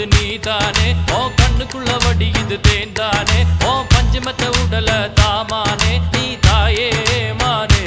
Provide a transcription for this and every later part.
துடிப்பது நீதானே ஓ கண்ணுக்குள்ள வடியுது தேன் தானே ஓ பஞ்சமத்த உடல தாமானே நீ தாயே மானே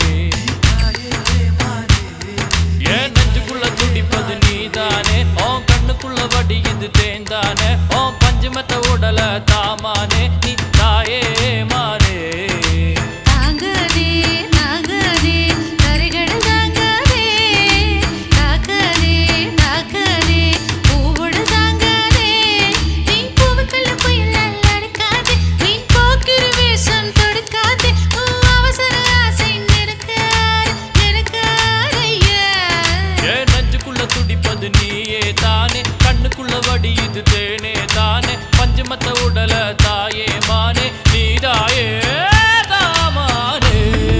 என் நெஞ்சுக்குள்ள துடிப்பது நீதானே ஓ கண்ணுக்குள்ள வடியுது தேன் தானே ஓ பஞ்சமத்த உடல தாமானே நீ தாயே மானே தாங்காதே தாங்காதே கரைகள் தாங்காதே தாக்காதே தாக்காதே பூவோடு தாங்காதே நீ பூவுக்குள்ள புயல் அடிக்காதே நீ போக்கிற வேஷம் தொடுக்காதே உன் அவசர ஆசை நெருக்காது நெருக்காதையா என் நெஞ்சுக்குள்ள துடிப்பது நீயே தானே கண்ணுக்குள்ள வடியுது தேனே தானே பஞ்சமத்த உடல தாயே மானே நீதாயே தாமானே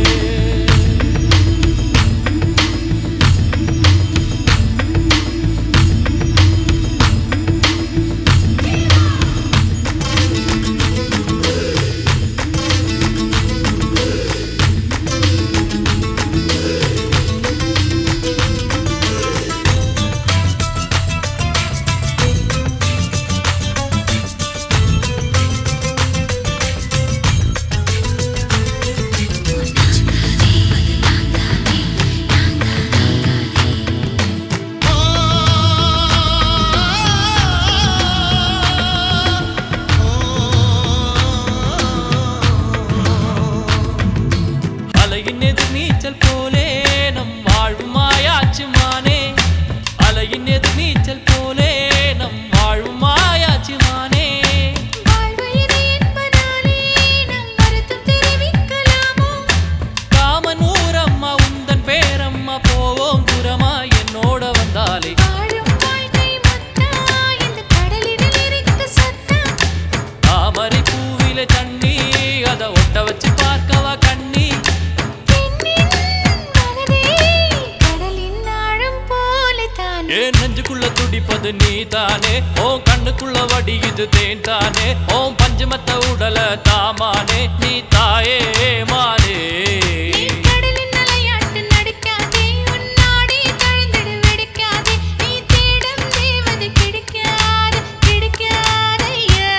அலையின் எதிர் நீச்சல் போலே நம் வாழ்வு மாயாச்சு மானே அலையின் எதிர் நீச்சல் போலே நம் வாழ்வு மாயாச்சு மானே வாழ்வயிறு என்பதாலே நம் வருத்தம் தெரிவிக்கலாமோ காமனூரம்மா உந்தன் பேரம்மா போவோம் தூரமா என்னோட வந்தாலே வாழும் வாழ்க்கை முத்தா இந்த கடலினில் இருக்க சத்தா தாமரை பூவில தண்ணி அத ஒட்ட வச்சு பார்க்கவா கண்ணி பெண்ணின் மனதே கடலின் ஆழம் போலத்தான் ஏன் நெஞ்சுக்குள்ள துடிப்பது நீ தானே ஓ கண்ணுக்குள்ள வடியுது தேன் தானே ஓ பஞ்சமத்த உடல தாமானே நீ தாயே மானே நீ கடலின் அலையாட்டு நடிக்காதே உன் நாடி தழுந்திடு வெடிக்காதே நீ தேடும் தேவதை கிடைக்காது கிடைக்காதையா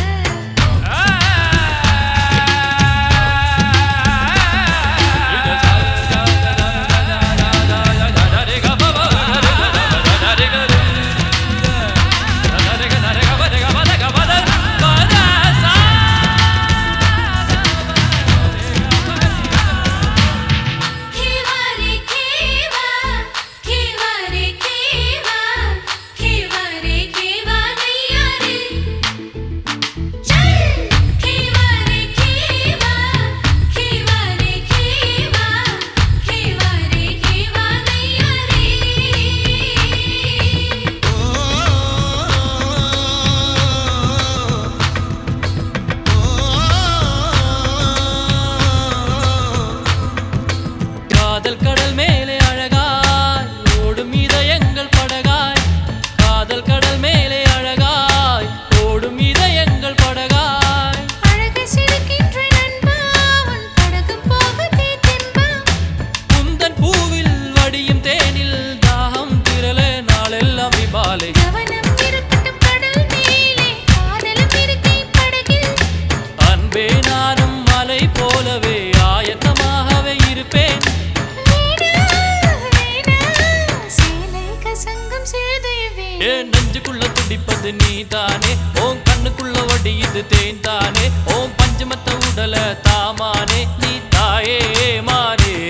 खेवारे खेवा खेवारे खेवा खेवारे खेवा नैया रे चल खेवारे खेवा खेवारे खेवा खेवारे खेवा नैया रे காதல் கடல் மேலே அழகாய் ஓடும் இதயங்கள் படகாய் காதல் கடல் மேலே அழகாய் ஓடும் இதயங்கள் படகாய் அழகு சிரிக்கின்ற நண்பா உன் படகும் போகுதே தெம்பா குந்தன் பூவில் வடியும் தேனில் தாகம் திரள நாளெல்லாம் விபாலை கவனம் இருக்கட்டும் கடல் மேலே காதலும் இருக்கை படகில் அன்பே நானும் மலை போலவே ஆயத்தமாகவே இருப்பேன் வேணா வேணா சேலை கசங்கம் சேதையவே ஏன் நெஞ்சுக்குள்ள துடிப்பது நீ தானே ஓம் கண்ணுக்குள்ள வடியுது தேன் தானே ஓம் பஞ்சமத்த உடல தாமானே நீ தாயே மானே